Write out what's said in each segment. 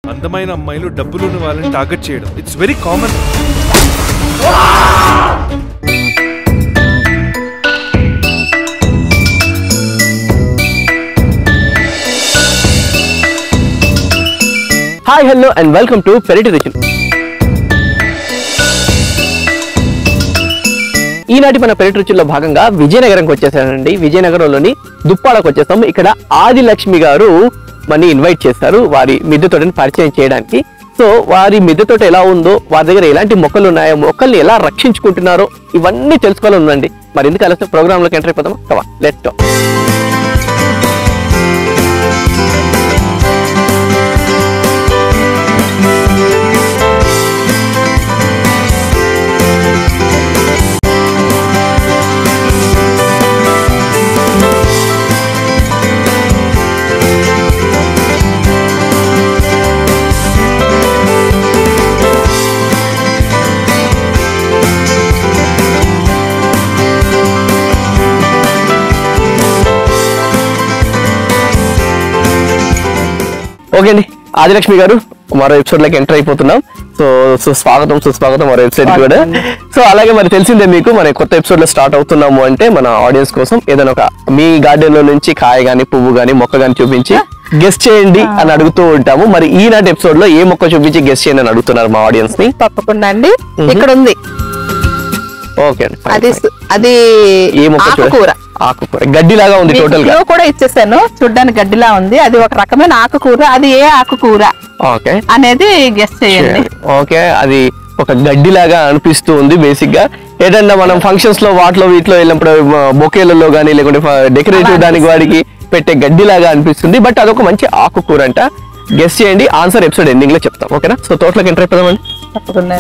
అందమైన అమ్మాయిలు డబ్బులున్న వాళ్ళని టార్గెట్ చేయడం it's very common hi hello and welcome to పెరిటి రిచన్ ఈనాటి మన పెరిటి రుచుల్లో భాగంగా విజయనగరంకి వచ్చేసానండి విజయనగరంలోని దుప్పాడకు వచ్చేసాం ఇక్కడ ఆదిలక్ష్మి గారు మని ఇన్వైట్ చేశారు వారి మిద్దె తోటని పరిచయం చేయడానికి సో వారి మిద్దె తోట ఎలా ఉందో వారి దగ్గర ఎలాంటి మొక్కలు ఉన్నాయో మొక్కల్ని ఎలా రక్షించుకుంటున్నారో ఇవన్నీ తెలుసుకోవాలని ఉందండి మరి ఎందుకు కలిసి ప్రోగ్రాంలోకి ఎంటర్ అయిపోతామా కవా లెట్ టాక్ ఓకే అండి ఆదిలక్ష్మి గారు మరో ఎపిసోడ్ లోకి ఎంటర్ అయిపోతున్నాం సో సో స్వాగతం సుస్వాగతం మరో ఎపిసోడ్ కూడా సో అలాగే మరి తెలిసిందే మీకు మన కొత్త ఎపిసోడ్ లో స్టార్ట్ అవుతున్నాము అంటే మన ఆడియన్స్ కోసం ఏదైనా ఒక మీ గార్డెన్ లో నుంచి కాయ గాని పువ్వు గాని మొక్క గాని చూపించి గెస్ట్ చేయండి అని అడుగుతూ ఉంటాము మరి ఈనాటి ఎపిసోడ్ లో ఏ మొక్క చూపించి గెస్ట్ చేయండి అని అడుగుతున్నారు మా ఆడియన్స్ ని తప్పకుండా అండి ఇక్కడ ఉంది ఓకే అండి fine, అది fine. సు- అది ఏ మొక్క చూడ- ఆకుకూర ఆకుకూర గడ్డి లాగా ఉంది మీకు టోటల్ గా clue కూడా ఇచ్చేసాను చూడ్డానికి గడ్డిలా ఉంది అది ఒక రకమైన ఆకుకూర అది ఏ ఆకుకూర ఓకే అనేది గెస్ట్ చేయండి ఓకే అది ఒక గడ్డి లాగా అనిపిస్తూ ఉంది బేసిక్ గా ఏదన్నా మనం ఫంక్షన్స్ లో వాటిలో వీటిలో వెళ్ళినప్పుడు బొకేలలో కానీ లేకుంటే డెకరేటివ్ దానికి వాడికి పెట్టే గడ్డి లాగా అనిపిస్తుంది బట్ అదొక మంచి ఆకుకూర అంట గెస్ట్ చేయండి ఆన్సర్ ఎపిసోడ్ ఎండింగ్ లో చెప్తాం ఓకేనా సో తోటలోకి ఎంటర్ అయిపోదామండి తప్పకుండా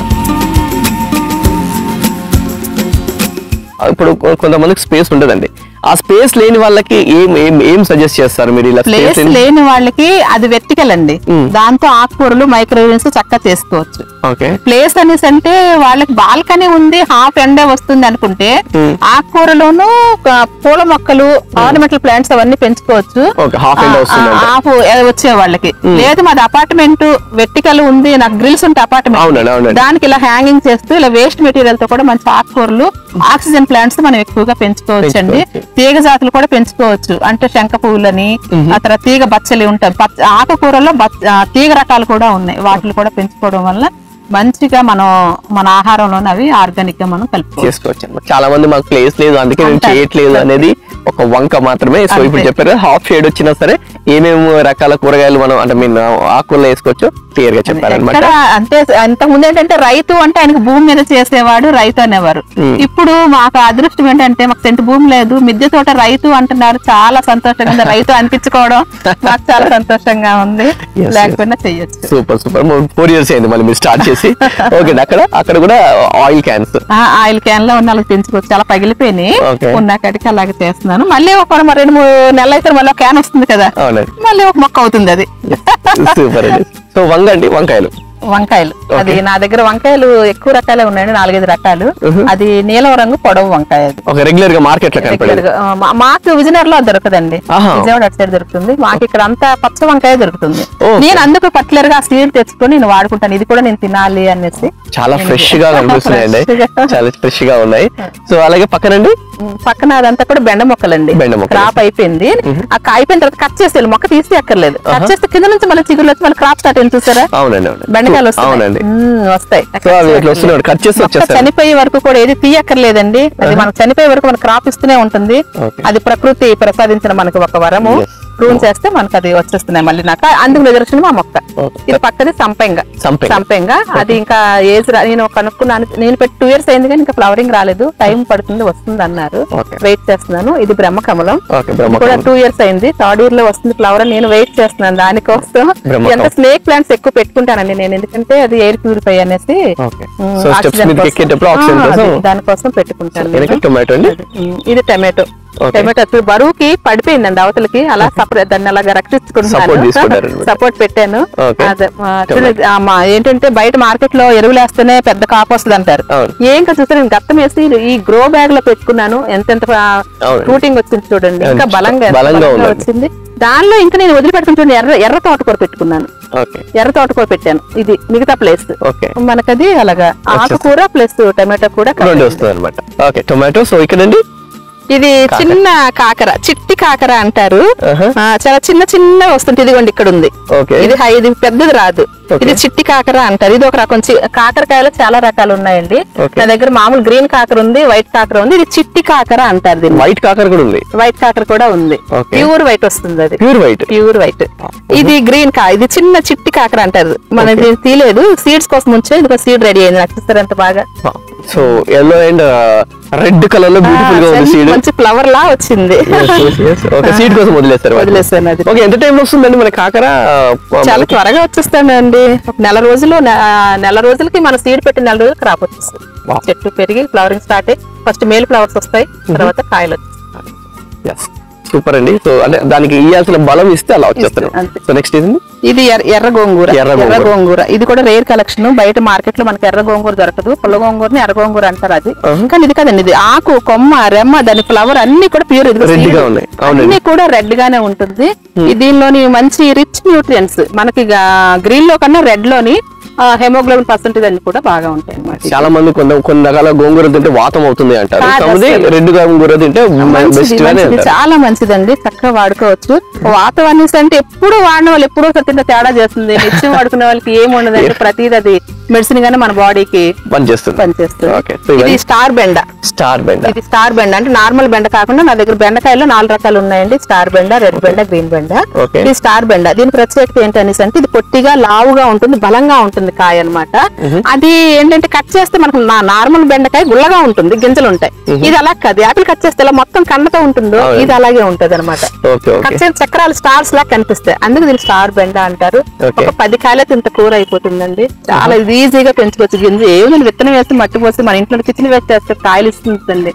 ఇప్పుడు కొ- కొంతమందికి స్పేస్ ఉండదండి ఆ స్పేస్ లేని వాళ్ళకి ఏం ఏం ఏం సజెస్ట్ చేస్తారు మీరు ఇలా ప్లేస్ స్పేస్ లేని వాళ్ళకి అది వెర్టికల్ అండి దాంతో ఆకుకూరలు మైక్రోవేవ్స్ చక్కగా చేసుకోవచ్చు ఓకే ప్లేస్ అనేసి అంటే వాళ్ళకి బాల్కనీ ఉంది హాఫ్ ఎండే వస్తుంది అనుకుంటే ఆకుకూరలోను ఆ, పూల మొక్కలు ఆర్నమెంటల్ ప్లాంట్స్ అవన్నీ పెంచుకోవచ్చు ఓకే హాఫ్ ఎండ్ వస్తుంది ఆ, హాఫ్ వచ్చే వాళ్ళకి లేదు మాది అపార్ట్మెంట్ వెట్టికల్ ఉంది నాకు గ్రిల్స్ ఉంటే అవునండి, అపార్ట్మెంట్ అవునండి. దానికి ఇలా హ్యాంగింగ్ చేస్తూ ఇలా వేస్ట్ మెటీరియల్ తో కూడా మంచి ఆకుకూరలు ఆక్సిజన్ ప్లాంట్స్ మనం ఎక్కువగా పెంచుకోవచ్చు అండి తీగ జాతులు కూడా పెంచుకోవచ్చు అంటే శంఖ పువ్వులని ఆ తర్వాత తీగ బచ్చలి ఉంటాయి బచ్చ- ఆకుకూరల్లో బచ్చ- ఆ, తీగ రకాలు కూడా ఉన్నాయి వాటిని కూడా పెంచుకోవడం వల్ల మంచిగా మనం మన ఆహారంలోనే అవి ఆర్గానిక్ గా మనం కలుపుకోవచ్చు చేసుకోవచ్చు అన్నమాట చాలా మంది మాకు ప్లేస్ లేదు అందుకే మేము అంటారు. చేయట్లేదు అనేది ఒక వంక మాత్రమే సో ఇప్పుడు అంతే. చెప్పారు హాఫ్ షేడ్ వచ్చినా సరే ఏమేమి రకాల కూరగాయలు మనం అంటే మీన్ ఆకుల్లో వేసుకోవచ్చు క్లియర్ గా చెప్పారనమాట ఎక్కడ అంతే అంతకు ముందు ఏంటంటే రైతు అంటే ఆయనకు భూమి మీద చేసేవాడు రైతు అనేవారు ఇప్పుడు మాకు అదృష్టం ఏంటంటే మాకు సెంటు భూమి లేదు మిద్దె తోట రైతు అంటున్నారు చాలా సంతోషంగా ఉంది రైతు అనిపించుకోవడం మాకు చాలా సంతోషంగా ఉంది yes. లేకపోయినా చెయ్యొచ్చు సూపర్ సూపర్ ఫోర్ ఇయర్స్ అయింది మళ్ళీ మీరు స్టార్ట్ చేసి ఓకే అక్కడ అక్కడ కూడా ఆయిల్ క్యాన్స్ ఆ ఆయిల్ క్యాన్ లో ఉన్న వాళ్ళకి పెంచుకోవచ్చు చాలా పగిలిపోయినాయి Okay. ఉన్న కాడికి అలాగే చేస్తున్నాను మళ్ళీ ఒక మరి రెండు మూడు నెలలు అయితే మళ్ళీ ఒక క్యాన్ వస్తుంది కదా అవునండి మళ్ళీ ఒక మొక్క అవుతుంది అది సూపర్ అండి సో వంగండి వంకాయలు వంకాయలు అది నా దగ్గర వంకాయలు ఎక్కువ రకాలే ఉన్నాయండి నాలుగైదు రకాలు అది నీలం రంగు పొడవు వంకాయ అది ఒక రెగ్యులర్ గా మార్కెట్ లో కనపడేది రెగ్యులర్ గా, ఆ, మా- మాకు విజయనగరం లో దొరకదండి ఆహా. విజయవాడ అటు సైడ్ దొరుకుతుంది మాకు ఇక్కడ అంతా పచ్చ వంకాయ దొరుకుతుంది ఓకే. నేను అందుకు పర్టికులర్ గా ఆ సీడ్ తెచ్చుకొని నేను వాడుకుంటాను ఇది కూడా నేను తినాలి అనేసి చాలా ఫ్రెష్ గా కనిపిస్తున్నాయండి Fresh గా. చాలా ఫ్రెష్ గా ఉన్నాయి సో అలాగే పక్కనండి ఉమ్, పక్కన అదంతా కూడా బెండ మొక్కలండి బెండ మొక్కలు. క్రాప్ అయిపోయింది ఆ కాయ అయిపోయిన తర్వాత కట్ చేసేయాలి మొక్క తీసి అక్కర్లేదు కట్ చేస్తే కింద నుంచి మళ్ళీ చిగురు వచ్చి మళ్ళీ క్రాప్ స్టార్ట్ అయింది చూసారా అవునండి అవునండి బెండకాయలు వస్తాయి అవునండి వస్తాయి సో అవి ఇట్లా వస్తున్నాయి కట్ చేసి మొక్క వచ్చేస్తారు చనిపోయే వరకు కూడా ఏది తీయక్కర్లేదండి అది మనకు చనిపోయే వరకు మనకు క్రాప్ ఇస్తూనే ఉంటుంది Okay. అది ప్రకృతి ప్రసాదించిన మనకు ఒక వరము ప్రూన్ చేస్తే మనకు అది వచ్చేస్తున్నాయి మళ్ళీ నాకు అందుకు నిదర్శనం మా మొక్క Okay. ఇది పక్కది సంపెంగ సంపెంగ. సంపెంగ అది ఇంకా ఏజ్ రా- నేను కనుక్కున్నాను నేను పెట్టి టూ ఇయర్స్ అయింది కానీ ఇంకా ఫ్లవరింగ్ రాలేదు టైం పడుతుంది వస్తుంది అన్నారు Okay. వెయిట్ చేస్తున్నాను ఇది బ్రహ్మకమలం ఓకే ఇది బ్రహ్మ కూడా టూ ఇయర్స్ అయింది థర్డ్ ఇయర్ లో వస్తుంది ఫ్లవర్ అని నేను వెయిట్ చేస్తున్నాను దానికోసం బ్రహ్మకమలం. ఎంత స్నేక్ ప్లాంట్స్ ఎక్కువ పెట్టుకుంటానండి నేను ఎందుకంటే అది ఎయిర్ ప్యూరిఫై అనేసి okay um, so steps oxygen మీద కోసం. ఎక్కేటప్పుడు ఆక్సిజన్ ఆ, కోసం అది దానికోసం పెట్టుకుంటాను వెనక నేను. టొమాటో అండి ఉమ్, ఇది టమాటో Okay. టమాటో ఇప్పుడు బరువుకి పడిపోయిందండి అవతలకి అలా సపరేట్ దాన్ని అలాగా Support రక్షించుకుంటున్నాను తీసుకుంటారు అన్నమాట. సపోర్ట్ పెట్టాను Okay. అదే, ఆ, చూడండి, ఆ, మా ఏంటంటే బయట మార్కెట్ లో ఎరువులు వేస్తేనే పెద్ద కాపు వస్తుంది అంటారు అవును. ఏం కదా చూస్తే నేను గత్తం వేసి ఈ గ్రో బ్యాగ్ లో పెట్టుకున్నాను ఎంతెంత అవును. షూటింగ్ వచ్చింది చూడండి ఇంకా ఎంత బలంగా ఎంత బలంగా ఉందండి. వచ్చింది దానిలో ఇంకా నేను వదిలిపెట్టుకుని చూడండి ఎర్ర ఎర్ర తోటకూర పెట్టుకున్నాను ఓకే ఎర్ర తోటకూర పెట్టాను ఇది మిగతా ప్లేస్ ఓకే మనకది అలాగా ఆకుకూర ప్లస్ టమాటో కూడా రెండు వస్తుంది అనమాట ఓకే టొమాటో సో ఇక్కడండి ఇది చిన్న కాకర చిట్టి కాకర అంటారు ఆహా. ఆ, చాలా చిన్న చిన్న వస్తుంది ఇదిగోండి ఇక్కడ ఉంది ఓకే ఇది హై ఇది పెద్దది రాదు Okay. ఇది చిట్టి కాకర అంటారు ఇది ఒక రకం చి- కాకరకాయలు చాలా రకాలు ఉన్నాయండి Okay. నా దగ్గర మామూలు గ్రీన్ కాకర ఉంది వైట్ కాకర ఉంది ఇది చిట్టి కాకర అంటారు దీన్ని వైట్ కాకర కూడా ఉంది వైట్ కాకర కూడా ఉంది Okay. ప్యూర్ వైట్ వస్తుంది అది ప్యూర్ వైట్ ప్యూర్ వైట్ ఇది గ్రీన్ కా ఇది చిన్న చిట్టి కాకర అంటారు మన దీన్ని తీయలేదు సీడ్స్ కోసం ఉంచే ఇది సీడ్ రెడీ అయింది నాకు చూస్తారు ఎంత బాగా so yellow and red colour లో బ్యూటిఫుల్ గా ఉంది సీడ్ మంచి ఫ్లవర్ లా వచ్చింది ఓకే సీడ్ కోసం వదిలేస్తారు వాటిని. వదిలేసాను అది. ఓకే ఎంత టైం వస్తుందండి మన కాకర చాలా త్వరగా వచ్చేస్తానండి ఒక నెల రోజులు నె- నెల రోజులకి మన సీడ్ పెట్టి నెల రోజులకి క్రాప్ వచ్చేస్తుంది Wow. చెట్టు పెరిగి ఫ్లవరింగ్ స్టార్ట్ అయ్యి ఫస్ట్ మేల్ ఫ్లవర్స్ వస్తాయి తర్వాత కాయలు వచ్చేస్తాయి. సూపర్ అండి సో అంటే దానికి ఇయ్యాల్సిన బలం ఇస్తే అలా వచ్చేస్తారు అంతే. సో నెక్స్ట్ ఇది ఇది ఎర్ర- ఎర్ర గోంగూర ఎర్ర గోంగూర. ఎర్ర గోంగూర ఇది కూడా రేర్ కలెక్షన్ బయట మార్కెట్ లో మనకి ఎర్ర గోంగూర దొరకదు పుల్ల గోంగూరని ఎర్ర గోంగూర అంటారు అది కానీ ఇది కదండి ఇది ఆకు కొమ్మ రెమ్మ దాని ఫ్లవర్ అన్ని కూడా ప్యూర్ ఇది Red గా ఉన్నాయి. అవునండి. అన్ని కూడా రెడ్ గానే ఉంటుంది ఈ దీనిలోని మంచి రిచ్ న్యూట్రియన్స్ మనకి గ్రీన్ లో కన్నా రెడ్ లోని హెమోగ్లోబిన్ పర్సెంటేజ్ అన్ని కూడా బాగా ఉంటాయి అన్నమాట చాలా మంది కొంత కొన్ని రకాల గోంగూర తింటే వాతం అవుతుంది అంటారు కాదు కాకపోతే అసలు. రెడ్ గోంగూర తింటే మంచిది బెస్ట్ గానే మంచిది అంటారు చాలా మంచిదండి చక్కగా వాడుకోవచ్చు వాతావరణం అంటే ఎప్పుడు వాడిన వాళ్ళు ఎప్పుడో ఒకసారి తింటే తేడా చేస్తుంది నిత్యం వాడుకునే వాళ్ళకి ఏమి ఉండదంటే ప్రతిదీ అది మెడిసిన్ గానే మన బాడీకి పని చేస్తుంది పనిచేస్తుంది Okay. So ఇది ఇవన్నీ- స్టార్ బెండ స్టార్ బెండ ఇది స్టార్ బెండ అంటే నార్మల్ బెండ కాకుండా నా దగ్గర బెండకాయలు నాలుగు రకాలు ఉన్నాయండి స్టార్ బెండ రెడ్ బెండ గ్రీన్ బెండ Okay. ఇది స్టార్ బెండ దీని ప్రత్యేకత ఏంటనేసి అంటే ఇది పొట్టిగా లావుగా ఉంటుంది బలంగా ఉంటుంది కాయ అన్నమాట అది ఏంటంటే కట్ చేస్తే మనకు నా నార్మల్ బెండకాయ గుల్లగా ఉంటుంది గింజలు ఉంటాయి ఇది అలా కాదు యాపిల్ కట్ చేస్తే ఇలా మొత్తం కండతో ఉంటుందో అవును. ఇది అలాగే ఉంటది అనమాట ఓకే ఓకే కట్ చేసిన చక్రాలు స్టార్స్ లా కనిపిస్తాయి అందుకు దీన్ని స్టార్ బెండ అంటారు Okay. ఒక పది కాయలతో ఇంత కూర అయిపోతుందండి చాలా ఈజీగా పెంచుకోవచ్చు గింజ ఏమి విత్తనం వేసి మట్టి పోసి మన ఇంట్లో కిచెన్ వేస్ట్ చేస్తే కాయలు ఇస్తుందండి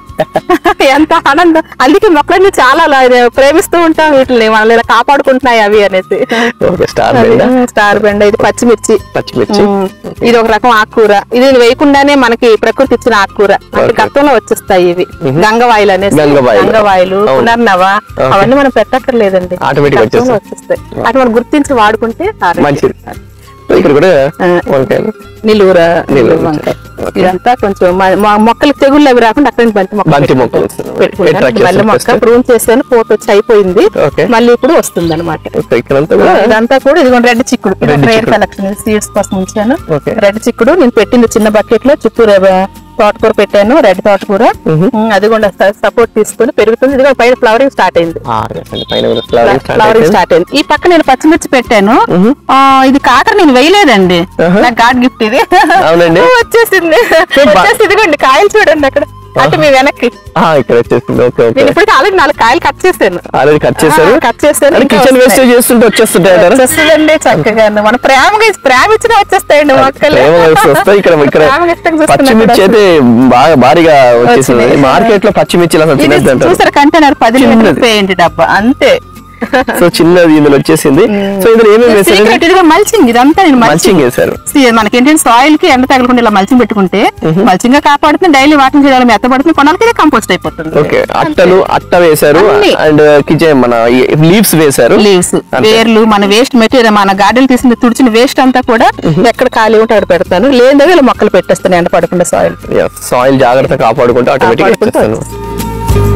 ఎంత ఆనందం అందుకే మొక్కలన్నీ చాలా అలా ఇది ప్రేమిస్తూ ఉంటాం వీటిని వాళ్ళు ఇలా కాపాడుకుంటున్నాయి అవి అనేసి ఓకే స్టార్ బెండ స్టార్ బెండ ఇది పచ్చిమిర్చి పచ్చిమిర్చి ఉమ్, ఇది ఒక రకం ఆకుకూర ఇది వేయకుండానే మనకి ప్రకృతి ఇచ్చిన ఆకుకూర అంటే Okay. గతంలో వచ్చేస్తాయి ఇవి గంగవాయిలు అనేసి గంగవాయిలు. గంగవాయిలు అవును. పునర్నవ అవన్నీ మనం పెట్టక్కర్లేదండి Automatic గతంలో వచ్చేస్తాయి. వచ్చేస్తాయి అటు మనం గుర్తించి వాడుకుంటే ఆరోగ్యం. మంచిది సో ఇక్కడ కూడా ఆ, వంకాయలు నిలువుర నిలువుర నిలువుర వంకాయ Okay. ఇదంతా కొంచెం మ- మ- మొక్కలు తెగుళ్ళు అవి రాకుండా అక్కడ నుంచి బంతి మొక్క బంతి పెట్టుకుంటాను. మొక్కలు వస్తున్నాయి. పెట్టుకుంటాను. Attract మళ్ళీ మొక్క చేస్తాను ప్రూన్ చేశాను పోట్ వచ్చి అయిపోయింది Okay. మళ్ళీ ఇప్పుడు వస్తుంది అనమాట సో ఇక్కడంతా కూడా ఇదంతా కూడా ఇదిగోండి రెడ్ చిక్కుడు Red రేర్ చిక్కుడు. కలెక్షన్ సీడ్స్ కోసం ఉంచాను Okay. రెడ్ చిక్కుడు నేను పెట్టింది చిన్న బకెట్ లో చుట్టూ రే- తోటకూర పెట్టాను రెడ్ తోటకూర ఉమ్, అది కూడా సపోర్ట్ తీసుకొని పెరుగుతుంది ఇదిగో పైన ఫ్లవరింగ్ స్టార్ట్ అయింది ఆ, yes అండి. పైన కూడా flowering start ఫ్లవరింగ్ అయిపోయింది. స్టార్ట్ అయింది ఈ పక్క నేను పచ్చిమిర్చి పెట్టాను ఆ, ఇది కాకర నేను వేయలేదండి నాకు గాడ్ గిఫ్ట్ ఇది అవునండి. వచ్చేసింది బా- వచ్చేసి ఇదిగోండి కాయలు చూడండి అక్కడ అంటే మీ వెనక్కి ఆ, ఇక్కడ వచ్చేసింది ఓకే ఓకే నేను ఇప్పటికి ఆల్రెడీ నాలుగు కాయలు కట్ చేశాను ఆల్రెడీ కట్ చేశారు కట్ చేశాను అంటే ఇంకా కిచెన్ వస్తాయి. వేస్ట్ చేస్తుంటే వచ్చేస్తుంటాయి అంటారా వచ్చేస్తుందండి చక్కగా మన ప్రేమగా ప్రేమ ఇచ్చిన వచ్చేస్తాయండి మొక్కలు ప్రేమ కలిసి వస్తాయి ఇక్కడ ఇక్కడ ప్రేమగా ఇష్టంగా చూస్తున్నా పచ్చిమిర్చి కూడా అయితే బాగా భారీగా వచ్చేసింది వచ్చినాయి. మార్కెట్ లో పచ్చిమిర్చి అసలు ఇది తినద్దు అంటారు చూసారు కంటైనర్ పది లీటర్లు చిన్నది. వేయండి డబ్బా అంతే సో చిన్నది ఇందులో వచ్చేసింది సో ఇందులో ఏమేమి వేసారు సీక్రెట్ ఇదిగో మల్చింగ్ ఇదంతా నేను మల్చింగ్ మల్చింగ్ వేశారు మనకి ఏంటంటే సాయిల్ కి ఎండ తగలకుండా ఇలా మల్చింగ్ పెట్టుకుంటే మల్చింగ్ గా కాపాడుతుంది డైలీ వాటింగ్ చేయాలి మెత్తబడుతుంది కొనాలకి ఇది కంపోస్ట్ అయిపోతుంది ఓకే అట్టలు అట్ట వేశారు అన్ని. అండ్ కిచెన్ మన లీవ్స్ వేశారు లీవ్స్ అంతే. వేర్లు మన వేస్ట్ మెటీరియల్ మన గార్డెన్ తీసిన తుడిచిన వేస్ట్ అంతా కూడా ఎక్కడ ఖాళీ ఉంటే అక్కడ పెడతాను లేదంటే ఇలా మొక్కలు పెట్టేస్తాను ఎండ పడకుండా సాయిల్ సాయిల్ జాగ్రత్త కాపాడుకుంటే ఆటోమేటిక్ కాపాడుకుంటూ వచ్చేస్తాను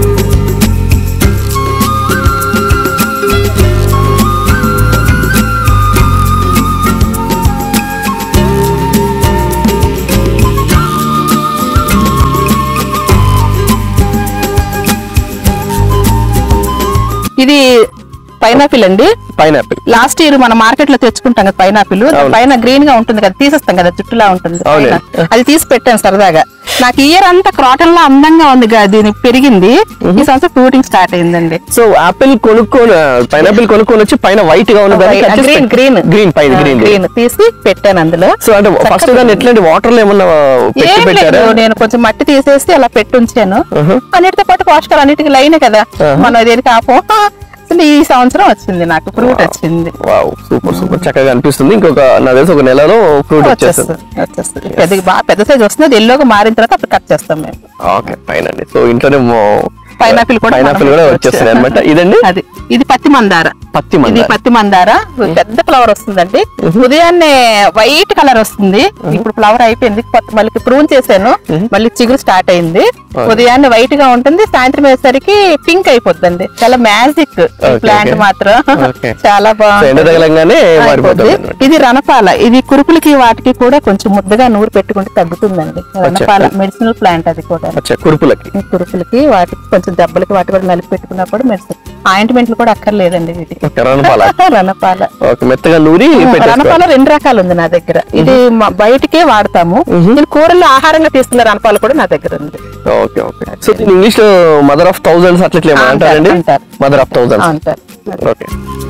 ఇది పైనాపిల్ అండి పైనాపిల్ లాస్ట్ ఇయర్ మనం మార్కెట్ లో తెచ్చుకుంటాం కదా పైనాపిల్ పైన గ్రీన్ గా ఉంటుంది కదా తీసేస్తాం కదా జుట్టులా ఉంటుంది అవునే. పైన. అది తీసి పెట్టాను సరదాగా నాకు ఇయర్ అంతా క్రాటన్ లా అందంగా ఉంది కదా, దీని పెరిగింది ఈ సంవత్సరం ఫ్రూటింగ్ స్టార్ట్ అయిందండి సో ఆపిల్ కొనుక్కొని పైనాపిల్ కొనుక్కొని వచ్చి పైన వైట్ గా ఉన్నదాన్ని cut చేసి గ్రీన్ పెట్టు. గ్రీన్ గ్రీన్ పైన గ్రీన్ గ్రీన్ తీసి పెట్టాను అందులో సో అంటే ఫస్ట్ దాన్ని ఎట్లాంటి వాటర్ లో ఏమన్నా పెట్టి ఏం పెట్టారా లేదు నేను కొంచెం మట్టి తీసేసి అలా పెట్టి ఉంచాను Uh-huh. అన్నిటితో పాటు పోషకాలు అన్నిటికీ లైన్ కదా మనం దేనికి ఆపం అసలు ఈ సంవత్సరం వచ్చింది నాకు ఫ్రూట్ వచ్చింది వావ్ సూపర్ సూపర్ చక్కగా అనిపిస్తుంది ఇంకొక నా తెలిసి ఒక నెలలో ఫ్రూట్ వచ్చేస్తుంది వచ్చేస్తుంది వచ్చేస్తుంది పెద్ద బాగా పెద్ద సైజ్ వస్తుంది అది ఎల్లోగా మారిన తర్వాత అప్పుడు కట్ చేస్తాం మేము ఓకే ఫైన్ అండి సో ఇంట్లోనే పైనాపిల్ కూడా పైనాపిల్ మనం కూడా పెట్టుకోవచ్చు. వచ్చేస్తుంది అనమాట ఇదండి అది ఇది పత్తి మందార పత్తి ఇది మందార పత్తి మందార పెద్ద ఫ్లవర్ వస్తుందండి ఉదయాన్నే వైట్ కలర్ వస్తుంది ఇప్పుడు ఫ్లవర్ అయిపోయింది కొత్త మళ్ళీ ప్రూన్ చేశాను మళ్ళీ చిగురు స్టార్ట్ అయింది ఉదయాన్నే వైట్ గా ఉంటుంది సాయంత్రం అయ్యేసరికి పింక్ అయిపోద్దండి చాలా మ్యాజిక్ Okay, ప్లాంట్ okay. మాత్రం Okay. చాలా సో ఎండ బాగుంది తగలంగానే మారిపోతుంది అయిపోద్ది. అన్నమాట. ఇది రణపాల ఇది కురుపులకి వాటికి కూడా కొంచెం ముద్దగా నూరు పెట్టుకుంటే తగ్గుతుందండి రణపాల మెడిసినల్ ప్లాంట్ అది కూడా అచ్చా కురుపులకి ఈ కురుపులకి వాటికి కొంచెం దెబ్బలకి వాటి కూడా నలిపి పెట్టుకున్నా కూడా మెడిసిన్ ఆయింట్మెంట్లు కూడా అక్కర్లేదండి వీటికి ఓకే రణపాల రణపాల ఓకే మెత్తగా నూరి పెట్టేసుకోవాలి రణపాల రెండు రకాలు ఉంది నా దగ్గర ఇది మ- బయటికే వాడతాము నేను కూరల్లో ఆహారంగా తీసుకున్న రణపాల కూడా నా దగ్గర ఉంది ఓకే ఓకే సో దీని ఇంగ్లీష్ లో మదర్ ఆఫ్ థౌసండ్స్ అట్లా ఇట్లా ఏమన్నా అంటారు, అంటారండి అంటారు. మదర్ ఆఫ్ థౌసండ్స్ అంటారు ఓకే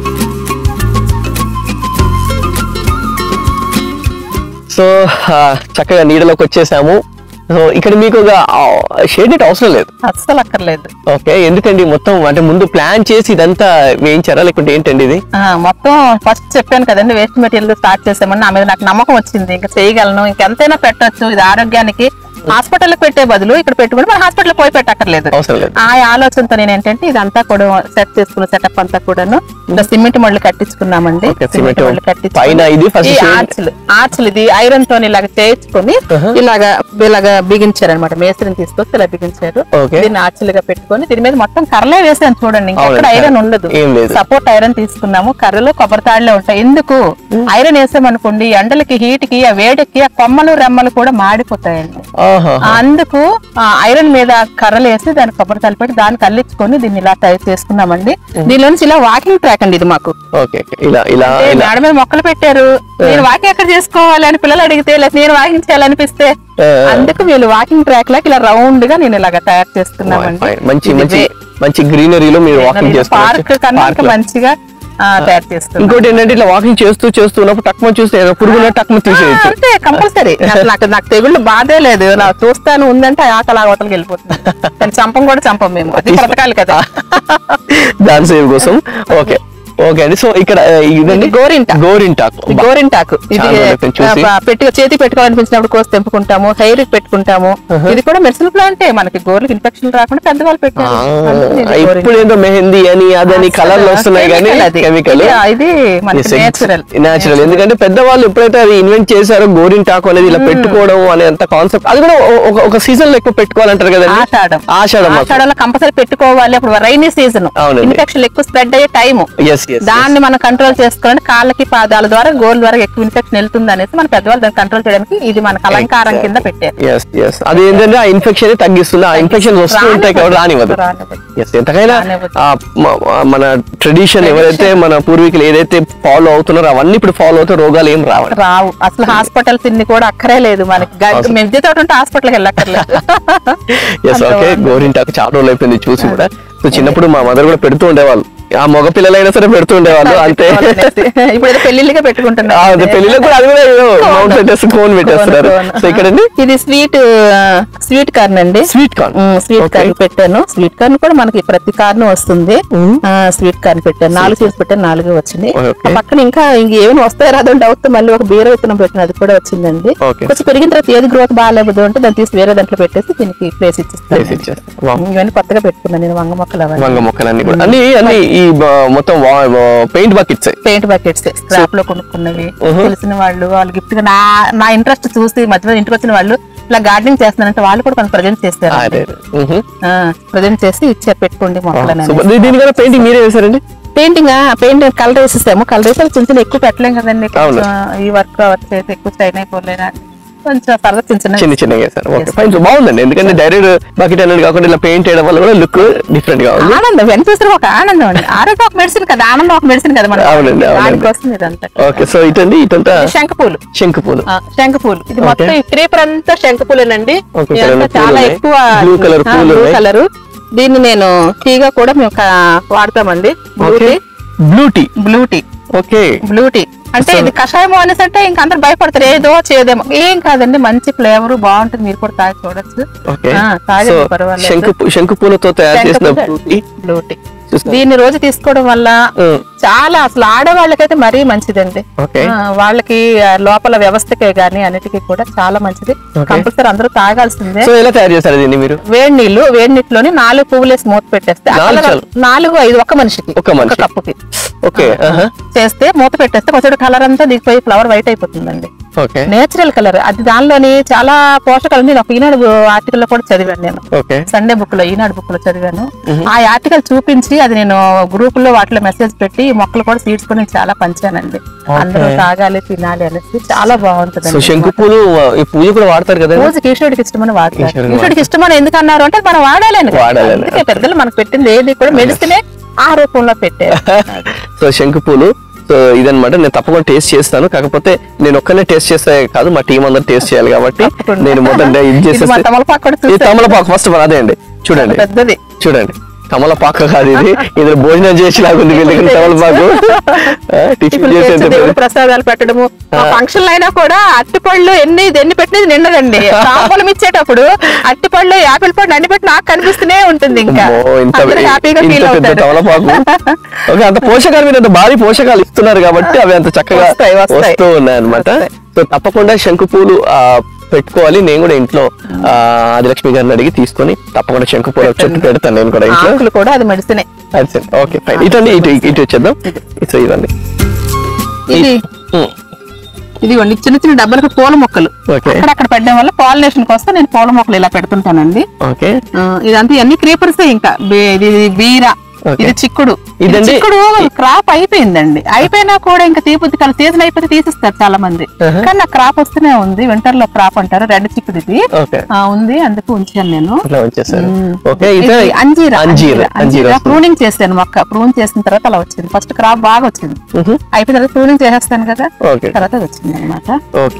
సో ఆ, చక్కగా నీడలోకి వచ్చేసాము సో ఇక్కడ మీకు ఒక షేడ్ నెట్ అవసరం లేదు అస్సలు అక్కర్లేదు ఓకే ఎందుకండి మొత్తం అంటే ముందు ప్లాన్ చేసి ఇదంతా వేయించారా లేకుంటే ఏంటండి ఇది ఆ, మొత్తం ఫస్ట్ చెప్పాను కదండి వేస్ట్ మెటీరియల్ స్టార్ట్ చేసామని నా మీద నాకు నమ్మకం వచ్చింది ఇంకా చేయగలను ఇంకెంతైనా పెట్టొచ్చు ఇది ఆరోగ్యానికి హాస్పిటల్ పెట్టే బదులు ఇక్కడ పెట్టుకుంటే మన హాస్పిటల్ పోయి పెట్టక్కర్లేదు అవసరం లేదు ఆ ఆలోచనతో నేను ఏంటంటే ఇదంతా కూడా సెట్ చేసుకున్న సెటప్ అంతా కూడాను ఇంకా సిమెంట్ మళ్ళీ కట్టించుకున్నామండి Okay, సిమెంట్ cement మళ్ళీ కట్టించుకొని పైన ఇది first ఈ shade- ఆర్చ్లు ఆర్చ్లు ఇది ఐరన్ తో ఇలాగ చేయించుకొని ఇలాగా ఇలాగా బిగించారు అనమాట మేస్త్రిని తీసుకొచ్చి ఇలా బిగించారు Okay. దీన్ని ఆర్చ్లుగా పెట్టుకొని దీని మీద మొత్తం కర్రలే వేసాను చూడండి ఇంకెక్కడ అవునండి, ఐరన్ కర్ర. ఉండదు ఏం లేదు. సపోర్ట్ ఐరన్ తీసుకున్నాము కర్రలో కొబ్బరి తాళ్లే ఉంటాయి ఎందుకు ఐరన్ వేసామనుకోండి ఎండలకి హీట్ కి ఆ వేడికి ఆ కొమ్మలు రెమ్మలు కూడా మాడిపోతాయండి ఆహా అందుకు ఆ ఐరన్ మీద కర్రలు వేసి దాన్ని కొబ్బరి తాళ్ళు పెట్టి దానికి అల్లించుకొని దీన్ని ఇలా తయారు చేసుకున్నామండి దీనిలో నుంచి ఇలా వాకింగ్ ట్రాక్ అండి ఇది మాకు ఓకే ఓకే. ఇలా ఇలా ఏ, ఇలా మేడ మీద మొక్కలు పెట్టారు నేను వాకింగ్ ఎక్కడ చేసుకోవాలి అని పిల్లలు అడిగితే లేదా నేను వాకింగ్ చేయాలనిపిస్తే ఆ. అందుకు వీళ్ళు వాకింగ్ ట్రాక్ లాగా ఇలా రౌండ్ గా నేను ఇలాగా తయారు చేసుకున్నామండి Fine. మంచి మంచి మంచి గ్రీనరీలో మీరు వాకింగ్ పార్క్ కన్నా పార్క్ ఇంకా మంచిగా ఆ, తయారు చేసుకున్నాం ఇంకోటి ఏంటంటే ఇట్లా వాకింగ్ చేస్తూ చేస్తూ ఉన్నప్పుడు టక్మ చూస్తే ఏదో పురుగున టక్మ తీసేయచ్చు అంతే కంపల్సరీ నాకు నాకు తెగుళ్ళు బాధే లేదు నా చూస్తాను ఉందంటే ఆ ఆకలి అవతలకి వెళ్ళిపోతుంది కానీ చంపం కూడా చంపం మేము అది బ్రతకాలి కదా దాని సేవ్ కోసం ఓకే ఓకే అండి సో ఇక్కడ ఆ, ఇదండి ఇది గోరింటాకు. గోరింటాకు ఇది గోరింటాకు ఇది చాలా బాగుంది చూసి. ఆ, పెట్టి చేతి పెట్టుకోవాలనిపించినప్పుడు కోసి తెంపుకుంటాము హెయిర్ పెట్టుకుంటాము ఇది కూడా మెడిసిన్ ప్లాంటే మనకి గోర్లకు ఇన్ఫెక్షన్ రాకుండా పెద్దవాళ్ళు పెట్టారు అందుకని ఇది ఇప్పుడు గోరింటాకు. ఏదో మెహందీ అని అదని కలర్లు వస్తున్నాయి కానీ Chemical అది. కెమికల్ ఇది- ఇది మనకి నేచురల్ నేచురల్ ఎందుకంటే పెద్దవాళ్ళు ఎప్పుడైతే అది ఇన్వెంట్ చేశారో గోరింటాకు అనేది ఇలా పెట్టుకోవడం అనే అంత కాన్సెప్ట్ అది కూడా ఓ- ఒక ఒక సీజన్ లో ఎక్కువ పెట్టుకోవాలంటారు కదండి ఆషాఢం ఆషాఢం మాసం. ఆషాఢంలో కంపల్సరీ పెట్టుకోవాలి అప్పుడు రైనీ సీజన్ అవునండి. ఇన్ఫెక్షన్ ఎక్కువ స్ప్రెడ్ అయ్యే టైం ఎస్ ఎస్ దాన్ని మనం కంట్రోల్ చేసుకోవాలంటే కాళ్ళకి పాదాల ద్వారా గోల్ ద్వారా ఎక్కువ ఇన్ఫెక్షన్ వెళ్తుంది అనేసి మన పెద్దవాళ్ళు దాన్ని కంట్రోల్ చేయడానికి ఇది మనకు అలంకారం కింద పెట్టారు ఎస్ ఎస్ అది ఏంటంటే ఆ ఇన్ఫెక్షన్ తగ్గిస్తుంది ఆ ఇన్ఫెక్షన్ వస్తూ ఉంటాయి కాబట్టి రానివ్వదు రానివ్వదు. ఎస్ ఎంతకైనా రానివ్వదు. ఆ మ- మన ట్రెడిషన్ ఎవరైతే మన పూర్వీకులు ఏదైతే ఫాలో అవుతున్నారో అవన్నీ ఇప్పుడు ఫాలో అవుతే రోగాలు ఏం రావాలి రావు అసలు హాస్పిటల్స్ ఇన్ని కూడా అక్కరే లేదు మనకి గ- మెద్ది తోట ఉంటే హాస్పిటల్కి వెళ్ళక్కర్లేదు ఎస్ ఓకే గోరింటాకు చాలా రోజులు అయిపోయింది చూసి కూడా సో చిన్నప్పుడు మా మదర్ కూడా పెడుతూ ఉండేవాళ్ళు ఆ మగ పిల్లలైనా సరే పెడుతూ ఉండేవాళ్ళు అంతే ఇప్పుడు ఏదో పెళ్లిళ్ళుగా ఆ, పెట్టుకుంటున్నాం అదే పెళ్లిలో కూడా అది కూడా ఏదో మౌంట్ పెట్టేసి కోన్ పెట్టేస్తున్నారు సో ఇక్కడండి ఇది స్వీట్ స్వీట్ కార్న్ అండి sweet corn sweet Okay. Corn పెట్టాను స్వీట్ కార్న్ కూడా మనకి ప్రతి కార్న్ వస్తుంది స్వీట్ కార్న్ పెట్టాను నాలుగు స్వీట్స్ పెట్టాను నాలుగు వచ్చినాయి Okay. ఆ పక్కన ఇంకా ఇంకేమైనా వస్తాయి రాదో డౌట్ తో మళ్ళీ ఒక బీర విత్తనం పెట్టిన అది కూడా వచ్చిందండి Okay. కొంచెం పెరిగిన తర్వాత ఏది గ్రోత్ బాగాలేదు అంటే దాన్ని తీసి వేరే దాంట్లో పెట్టేసి దీనికి ప్లేస్ ఇచ్చిస్తాను వేసి ఇచ్చేస్తారు. Wow. ఇవన్నీ కొత్తగా పెట్టుకున్నాను నేను వంగ మొక్కలు అవన్నీ వంగ మొక్కలన్నీ కూడా అన్ని అన్ని ఈ బ- మొత్తం paint buckets paint buckets scrap లో కొనుక్కున్నవి Uh-huh. తెలిసిన వాళ్ళు వాళ్ళు గిఫ్ట్ గా నా నా ఇంట్రెస్ట్ చూసి మధ్యలో ఇంటికి వచ్చిన వాళ్ళు ఇలా గార్డెనింగ్ చేస్తున్నారంటే వాళ్ళు కూడా కొంచెం ప్రజెంట్ చేస్తారు అదే మ్హూ. ప్రజెంట్ చేసి ఇచ్చారు పెట్టుకోండి మొక్కలని సూపర్. దీ- దీని కూడా పెయింటింగ్ మీరే వేశారండి పెయింటింగ్ పెయింట్ కలర్ వేసేసాము కలర్ వేసి చిన్న చిన్న ఎక్కువ పెట్టలేం కదండి అవును. కొంచెం ఈ వర్క్ వర్క్ చేసి ఎక్కువ స్టైన్ అయిపోలేనా కొంచెం సరదా చిన్న చిన్న చిన్న చిన్నగా వేసారు ఓకే ఫైన్ సో బాగుందండి ఎందుకంటే డైరెక్ట్ బకెట్ అనేది కాకుండా ఇలా పెయింట్ చేయడం వల్ల కూడా లుక్ డిఫరెంట్ గా ఉంది ఆనందం ఎంత చూసిన ఒక ఆనందం అండి ఆరోగ్యం ఒక మెడిసిన్ కదా ఆనందం ఒక మెడిసిన్ కదా మనకి. అవునండి, అవునండి. దానికోసం ఇదంతా ఓకే సో ఇటండి ఇటంతా ఇది శంఖపూలు శంకు పూలు ఆ, శంఖపూలు ఇది మొత్తం ఈ క్రేపర్ అంతా శంఖపూలేనండి Okay, ఇదంతా పూలు చాలా ఉన్నాయి. ఎక్కువ Blue colour పూలు బ్లూ ఉన్నాయి. కలర్ దీన్ని నేను టీగా కూడా మేము క- వాడతామండి blue okay tea blue tea blue tea okay blue tea అంటే ఇది కషాయం అనేసి అంటే ఇంక అందరు భయపడతారు ఏదో చేదేమో ఏం కాదండి మంచి ఫ్లేవర్ బాగుంటుంది మీరు కూడా తాగి చూడొచ్చు ఓకే ఆ, సో తాగండి పర్వాలేదు శంకు పూ- శంకు పూలతో తయారు చేసిన బ్లూ టీ బ్లూ టీ చూస్తున్నా. దీన్ని రోజు తీసుకోవడం వల్ల ఉమ్, చాలా అసలు ఆడవాళ్ళకైతే మరీ మంచిదండి ఓకే ఆ, వాళ్ళకి ఆ, లోపల వ్యవస్థకే గానీ అన్నిటికీ కూడా చాలా మంచిది కంపల్సరీ అందరూ తాగాల్సిందే సో ఎలా తయారు చేస్తారు దీన్ని మీరు వేడి నీళ్లు వేడి నీటిలోని నాలుగు పువ్వులేసి మూత పెట్టేస్తే ఆ నాలుగు కలర్ నాలుగు ఐదు ఒక మనిషికి ఒక మనిషి. కప్పుకి ఓకే ఆహా. చేస్తే మూత పెట్టేస్తే కొంచెం కలర్ అంతా దిగిపోయి ఫ్లవర్ వైట్ అయిపోతుందండి ఓకే నేచురల్ కలర్ అది దానిలోని చాలా పోషకాలు నేను ఒక ఈనాడు ఆర్టికల్ లో కూడా చదివాను నేను ఓకే సండే బుక్ లో ఈనాడు బుక్ లో చదివాను ఆ ఆర్టికల్ చూపించి అది నేను గ్రూప్ లో వాటిలో మెసేజ్ పెట్టి ఈ మొక్కలు కూడా సీడ్స్ కూడా నేను చాలా పంచానండి అందరూ తాగాలి తినాలి అనేసి చాలా సో బాగుంటుంది శంకు పూలు ఈ పూజ కూడా వాడతారు కదా పూజకి ఈశ్వరుడికి ఇష్టమని వాడతారు ఈశ్వరుడికి ఈశ్వరుడికి ఇష్టమని ఎందుకు అన్నారు అంటే మనం వాడాలని కదా. వాడాలని. అందుకే పెద్దలు మనకు పెట్టింది ఏది కూడా మెడిసినే ఆ రూపంలో పెట్టారు సో శంకు పూలు సో ఇదన్నమాట నేను తప్పకుండా టేస్ట్ చేస్తాను కాకపోతే నేను ఒక్కనే టేస్ట్ చేస్తే కాదు మా టీం అందరూ టేస్ట్ చేయాలి కాబట్టి తప్పకుండా. నేను మొత్తం ఇది ఇది మా చేసేసి తమలపాకు కూడా ఈ చూస్తే తమలపాకు ఫస్ట్ అదే అండి చూడండి పెద్దది చూడండి తమలపాకు కాదు ఇది ఇది భోజనం చేసేలాగా ఉంది వీళ్ళకి తమలపాకు ఆ, టిఫిన్ టిఫిన్ చేసే చేసి దేవుడు ప్రసాదాలు పెట్టడము ఆ ఫంక్షన్ అయినా కూడా అట్టిపళ్ళు ఎన్ని ఎన్ని పెట్టినది నిండదండి తాంబూలం ఇచ్చేటప్పుడు అట్టిపళ్ళు యాపిల్ పండు అన్ని పెట్టి నాకు కనిపిస్తూనే ఉంటుంది ఇంకా అమ్మో, ఇంత అందరూ హ్యాపీగా ఇంత ఫీల్ పెద్ద అవుతారు తమలపాకు ఓకే అంత పోషకాలు మీద అంత భారీ పోషకాలు ఇస్తున్నారు కాబట్టి అవి అంత చక్కగా వస్తాయి, వస్తాయి. వస్తూ ఉన్నాయి అనమాట సో తప్పకుండా శంకు పూలు ఆ, పెట్టుకోవాలి నేను కూడా ఇంట్లో ఆ, ఆదిలక్ష్మి గారిని అడిగి తీసుకొని తప్పకుండా శంకు పూల చెట్టు పెడతాను నేను కూడా ఇంట్లో ఆకులు కూడా అది మెడిసినే అది సరే ఓకే ఫైన్ ఇటండి ఇటు ఇటు వచ్చేద్దాం సో ఇదండి ఇది ఉమ్, ఇదిగోండి చిన్న చిన్న డబ్బలకు పూల మొక్కలు ఓకే అక్కడక్కడ పెట్టడం వల్ల పాలినేషన్ కోసం నేను పూల మొక్కలు ఇలా పెడుతుంటానండి ఓకే ఆ, ఇదంతా ఇవన్నీ క్రీపర్స్ ఇంకా బీ- ఇది ఇది బీర Okay. ఇది చిక్కుడు ఇది ఇదండి- చిక్కుడు క్రాప్ అయిపోయిందండి అయిపోయినా కూడా ఇంకా తీపుద్ది కాలం సీజన్ అయిపోతే తీసిస్తారు చాలా మంది Uh-huh. కానీ నాకు క్రాప్ వస్తూనే ఉంది వింటర్ లో క్రాప్ అంటారు రెడ్ చిక్కుడు ఇది ఓకే ఆ, ఉంది అందుకు ఉంచాను నేను అట్లా వచ్చేసారు మ్మ్. ఓకే ఇది ఇది అంజీరా అంజీర అంజీర అంజీరా ప్రూనింగ్ చేశాను మొక్క ప్రూన్ చేసిన తర్వాత అలా వచ్చింది ఫస్ట్ క్రాప్ బాగా వచ్చింది అయిపోయిన తర్వాత ప్రూనింగ్ చేసేస్తాను కదా ఓకే తర్వాత అది వచ్చింది అనమాట ఓకే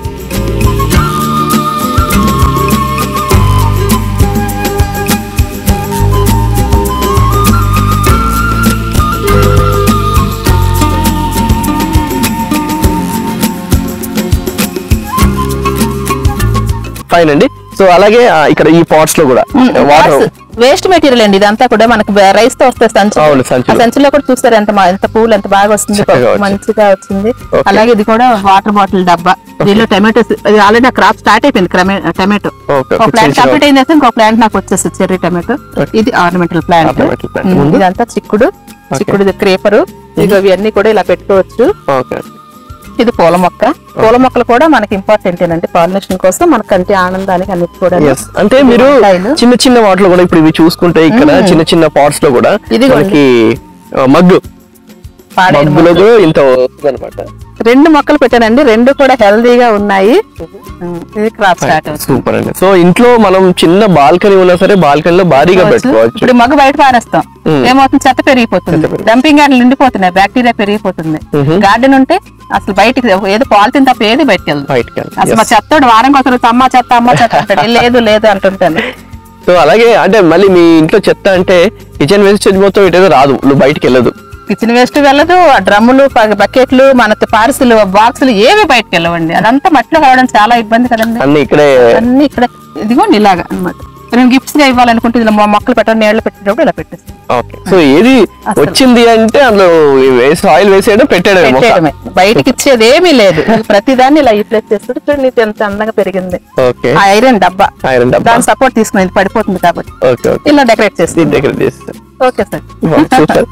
ఫైన్ అండి సో అలాగే ఆ, ఇక్కడ ఈ పాట్స్ లో కూడా వాటర్ వేస్ట్ మెటీరియల్ అండి ఇదంతా కూడా మనకి రైస్ తో వస్తే సంచి అవును, సంచులు. ఆ సంచిలో కూడా చూస్తారు ఎంత మా- ఎంత పూలు ఎంత బాగా వస్తుంది చక్కగా వచ్చింది. మంచిగా వచ్చింది Okay. అలాగే ఇది కూడా వాటర్ బాటిల్ డబ్బా దీనిలో టమాటోస్ ఇది ఆల్రెడీ ఆ క్రాప్ స్టార్ట్ అయిపోయింది క్రమే టమాటో Okay, ఒక okay, ప్లాంట్ చిన్న చిన్న- కంప్లీట్ అయిన ఇంకో ప్లాంట్ నాకు వచ్చేసి చెర్రీ టమాటో ఇది ఆర్నమెంటల్ ప్లాంట్ Ornamental plant. ముందు? ఇదంతా చిక్కుడు చిక్కుడు క్రేపరు ఇదిగో ఇవన్నీ కూడా ఇలా పెట్టుకోవచ్చు ఓకే ఇది పూల మొక్క పూల మొక్కలు కూడా మనకి ఇంపార్టెంట్ ఏనండి పాలినేషన్ కోసం మనకి కంటి ఆనందానికి అన్నిటి కూడా ఎస్ అంటే మీరు వంకాయలు. చిన్న చిన్న వాటిలో కూడా ఇప్పుడు ఇవి చూసుకుంటే ఇక్కడ చిన్న చిన్న పాట్స్ లో కూడా ఇదిగోండి. మనకి ఆ, మగ్గు పాడైన మగ్గులో కూడా ఇంత వస్తుంది అనమాట రెండు మొక్కలు పెట్టానండి రెండు కూడా హెల్దీగా ఉన్నాయి ఉమ్, ఇది క్రాప్ స్టార్ట్ అవుతుంది సూపర్ అండి సో ఇంట్లో మనం చిన్న బాల్కనీ ఉన్నా సరే బాల్కనీలో భారీగా పెట్టుకోవచ్చు ఇప్పుడు మగ్గ బయట పారేస్తాం ఉమ్. ఏమవుతుంది చెత్త పెరిగిపోతుంది డంపింగ్ యార్డ్లు నిండిపోతున్నాయి బ్యాక్టీరియా పెరిగిపోతుంది మ్మ్. గార్డెన్ ఉంటే అసలు బయటికి ఏదో పాలిథిన్ తప్ప ఏది బయటకు వెళ్ళదు బయటకి అసలు మా చెత్తోడు వారం కోసం అమ్మ చెత్త అమ్మ చెత్త అంటాడు లేదు లేదు అంటుంటాను సో అలాగే అంటే మళ్ళీ మీ ఇంట్లో చెత్త అంటే కిచెన్ వేస్టేజ్ మొత్తం ఇటేదో రాదు నువ్వు బయటికి వెళ్ళదు కిచెన్ వేస్ట్ వెళ్ళదు ఆ డ్రమ్ములు ప- బకెట్లు మన పార్సిల్ బాక్సులు ఏవి బయటకు వెళ్ళవండి అదంతా మట్టిలో కలవడం చాలా ఇబ్బంది కదండి అన్ని ఇక్కడే అన్ని ఇక్కడ ఇదిగోండి ఇలాగా అన్నమాట నేను గిఫ్ట్స్ గా ఇవ్వాలనుకుంటే ఇలా మా మొక్కలు పెట్టడం నీళ్ళు పెట్టేటప్పుడు ఇలా పెట్టేస్తాను ఓకే సో ఏది వచ్చింది అంటే అందులో వేసి ఆయిల్ వేసేయడం పెట్టేయడమే మొక్క పెట్టేయడమే బయటకి ఇచ్చేది ఏమీ లేదు ప్రతి దాన్ని ఇలా యూటిలైజ్ చేస్తుంటే చూడండి ఇది ఎంత అందంగా పెరిగింది ఓకే ఆ ఐరన్ డబ్బా ఐరన్ డబ్బా దాని సపోర్ట్ తీసుకుని పడిపోతుంది కాబట్టి ఓకే ఓకే ఇలా డెకరేట్ చేస్తుంది దీని దగ్గర చేస్తాను okay sir super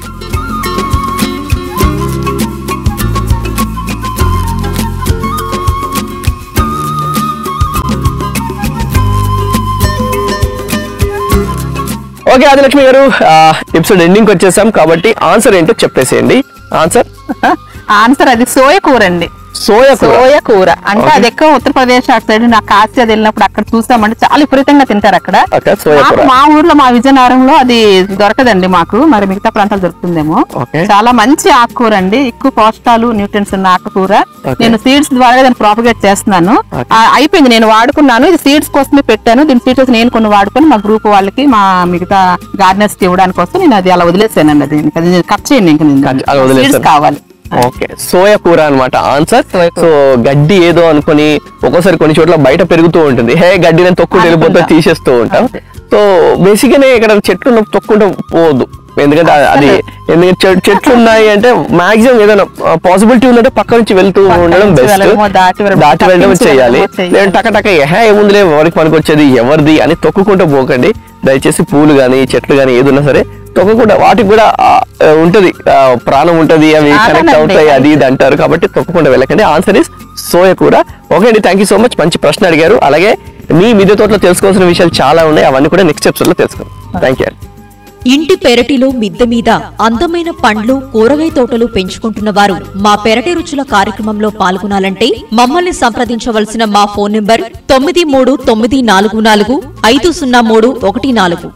okay Adilakshmi గారు ఎపిసోడ్ ఎండింగ్ వచ్చేసాం కాబట్టి ఆన్సర్ ఏంటో చెప్పేసేయండి ఆన్సర్ ఆన్సర్ అది సోయ కూర అండి సోయా కూర సోయ కూర అంటే Okay. అది ఎక్కువ ఉత్తరప్రదేశ్ అటు సైడ్ నాకు కాశీ అది వెళ్ళినప్పుడు అక్కడ చూసామంటే చాలా విపరీతంగా తింటారు అక్కడ ఓకే సోయా మాకు కూర మా ఊర్లో మా విజయనగరంలో అది దొరకదండి మాకు మరి మిగతా ప్రాంతాలు దొరుకుతుందేమో Okay. చాలా మంచి ఆకుకూర అండి ఎక్కువ పోషకాలు న్యూట్రియన్స్ ఉన్న ఆకుకూర Okay. నేను సీడ్స్ ద్వారా దాన్ని ప్రాపగేట్ చేస్తున్నాను Okay. ఆ, అయిపోయింది నేను వాడుకున్నాను ఇది సీడ్స్ కోసమే పెట్టాను దీని సీడ్స్ నేను కొన్ని వాడుకొని మా గ్రూప్ వాళ్ళకి మా మిగతా గార్డెనర్స్ కి ఇవ్వడానికి కోసం నేను అది అలా వదిలేసానండి అది ఇంకా అది కట్ చేయండి ఇంకా Cut- అలా నేను వదిలేశారు. సీడ్స్ కావాలి ఓకే సోయా కూర అనమాట ఆన్సర్ సోయా కూర. సో గడ్డి ఏదో అనుకొని ఒక్కోసారి కొన్ని చోట్ల బయట పెరుగుతూ ఉంటుంది హే గడ్డి నేను తొక్కుంటూ వెళ్ళిపోతే అనుకుంటా. తీసేస్తూ ఉంటాం అంతే. సో బేసిక్ గానే ఇక్కడ చెట్లు ఉన్న తొక్కుంటూ పోవద్దు ఎందుకంటే ఆ- అది ఎందుకంటే చె- చెట్లు ఉన్నాయి అంటే మాక్సిమం ఏదైనా పాసిబిలిటీ ఉందంటే పక్క నుంచి వెళ్తూ పక్క ఉండడం నుంచి బెస్ట్ వెళ్ళడమో, దాటి వెళ్ళడమో, దాటి వెళ్ళడం తప్పించి చేయాలి వెళ్ళడమో చేయాలి. లేదంటే టక టక హే ఏముందిలే ఎవరికి పనికొచ్చేది ఎవరిది అని తొక్కుకుంటూ పోకండి దయచేసి పూలు గాని చెట్లు గాని ఏది ఉన్నా సరే తొక్కకుండా వాటికి కూడా ఆ, ఆ, ఉంటది ఆ, ప్రాణం ఉంటది అవి కనెక్ట్ అవునండి. అవుతాయి అది ఇది అంటారు కాబట్టి తప్పకుండా వెళ్ళకండి ఆన్సర్ ఇస్ సోయ కూర ఓకే అండి థ్యాంక్ యూ సో మచ్ మంచి ప్రశ్న అడిగారు అలాగే మీ మిద్దె తోటలో తెలుసుకోవాల్సిన విషయాలు చాలా ఉన్నాయి అవన్నీ కూడా నెక్స్ట్ ఎపిసోడ్ లో తెలుసుకుందాం థ్యాంక్ యూ ఇంటి పెరటిలో మిద్దె మీద అందమైన పండ్లు కూరగాయ తోటలు పెంచుకుంటున్న వారు మా పెరటి రుచుల కార్యక్రమంలో పాల్గొనాలంటే మమ్మల్ని సంప్రదించవలసిన మా ఫోన్ నంబర్ తొమ్మిది మూడు తొమ్మిది నాలుగు నాలుగు ఐదు సున్నా మూడు ఒకటి నాలుగు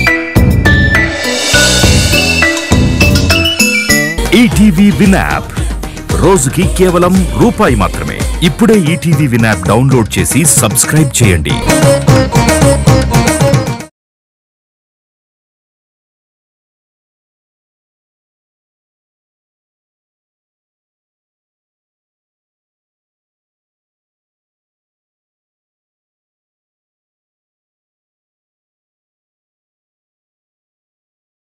ఈటీవీ విన్ యాప్ రోజుకి కేవలం రూపాయి మాత్రమే ఇప్పుడే ఈటీవీ విన్ యాప్ డౌన్లోడ్ చేసి సబ్స్క్రైబ్ చేయండి